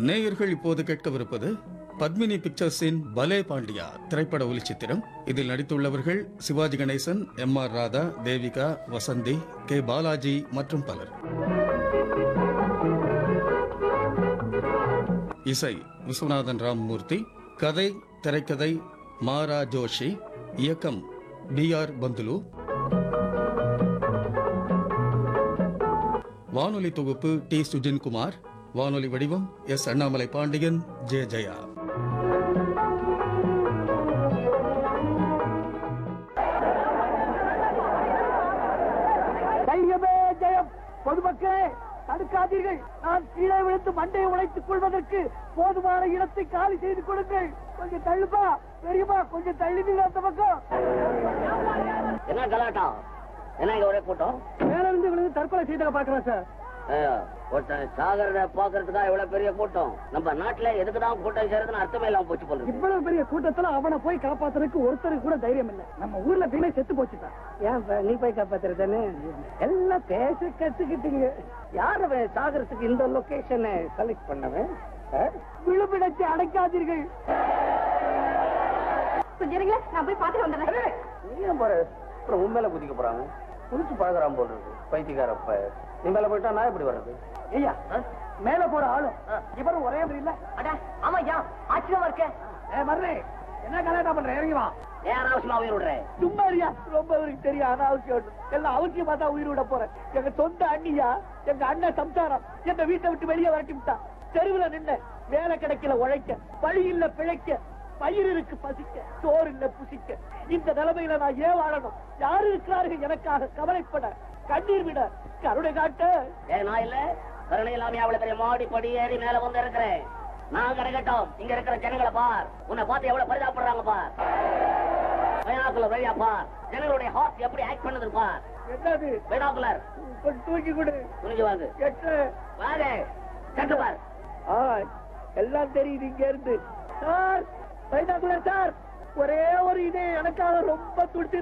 நேயர்கள் இப்போது கேட்கவிருப்பது பத்மினி பிக்சர்ஸின் பலே பாண்டியா திரைப்பட ஒலிச்சித்திரம் இதில் நடித்துள்ளவர்கள் Sivaji Ganesan M R Radha Devika Vasanthi K Balaji மற்றும் பலர் இசை விஸ்வநாதன் ராமமூர்த்தி கதை திரைக்கதை மாரா ஜோஷி இயக்கம் பி ஆர் பந்துலு வானொலி தொகுப்பு டி சுஜின்குமார் வானொலி வடிவம் எஸ் அண்ணாமலை பாண்டியன் ஜே ஜெயா தைரியமே ஜெயம் பொதுமக்களே தடுக்காதீர்கள் நான் கீழே விழுந்து மண்டையை உடைத்துக் கொள்வதற்கு போதுமான இடத்தை காலி செய்து கொடுங்கள் கொஞ்சம் தள்ளுப்பா பெரியப்பா கொஞ்சம் தள்ளி அந்த பக்கம் என்ன கலாட்டம் என்ன இங்க ஒரே கூட்டம் மேல இருந்து விழுந்து தற்கொலை செய்தத பாக்குறேன் சார் ஐயோ, ஒருத்தன் சாகரத பாக்குறதுக்கா இவ்வளவு பெரிய கூட்டம் நம்ம நாட்டுல எதுக்குதான் கூட்டம் சேர்றதுன்னு அர்த்தமே இல்லாம போச்சு போல இருக்கு. இவ்வளவு பெரிய கூட்டத்துல அவனை போய் காப்பாத்துறதுக்கு ஒருத்தருக்கு கூட தைரியம் இல்ல நம்ம ஊர்ல பீமே செத்து போச்சுட்டான் ஏன் நீ போய் காப்பாத்துறதுன்னு எல்லாம் பேச கத்துக்கிட்டீங்க யார் அவன் சாகரத்துக்கு இந்த லொகேஷனை செலக்ட் பண்ணவன் விழுப்பிடத்தை அடைக்காதீர்கள் கொஞ்சம் இருங்களேன், நான் போய் பாத்துட்டு வந்துடுறேன் நீ ஏன் பாரு அப்புறம் உண்மையில குதிக்க போறாங்க குதிச்சு பழகுறான் போல இருக்கு பைத்தியக்காரப்ப நீ மேல போயிட்டா நான் எப்படி வர்றது ஐயா மேல போற ஆளும் இவரும் ஒரே மாதிரி இல்ல அட ஆமா ஐயா ஆச்சரியமா இருக்க ஏ மர்றே என்ன கலாட்டா பண்ற இறங்கி வா ஏன் அனாவசியமா உயிர் விடுறேன் சும்மா இருயா ரொம்ப அவருக்கு தெரியும் அனாவசியம் எல்லாம் அவசியமா தான் உயிர் விட போறேன் எங்க சொந்த அண்ணியா எங்க அண்ணன் சம்சாரம் எங்க வீட்டை விட்டு வெளியே வரட்டி விட்டா தெருவுல நின்ன வேலை கிடைக்கல உழைக்க வழி இல்ல பிழைக்க பயிர் இருக்கு பசிக்க சோறு இல்ல புசிக்க இந்த நிலைமையில நான் ஏன் வாழணும் யாரு இருக்கிறார்கள் எனக்காக கவலைப்பட கண்ணீர் விட கருணை காட்ட ஏ நான் இல்ல கருணை இல்லாம அவ்வளவு பெரிய மாடி படி ஏறி மேல வந்து இருக்கிறேன் நான் கிடைக்கட்டும் இங்க இருக்கிற ஜனங்களை பார் உன்னை பார்த்து எவ்வளவு பரிதாபப்படுறாங்க பார் பைனாக்குலர் வழியா பார் ஜனங்களுடைய ஹார்ட் எப்படி ஆக்ட் பண்ணுது பார் என்னது பைனாக்குலர் கொஞ்சம் தூக்கி கொடு துணிஞ்சு வாங்க எட்டு வாங்க சட்டு பார் ஆ, எல்லாம் தெரியுது இங்க இருந்து சார் பைனாகுலர் சார் ஒரே ஒரு இதே எனக்காக ரொம்ப துடிச்சு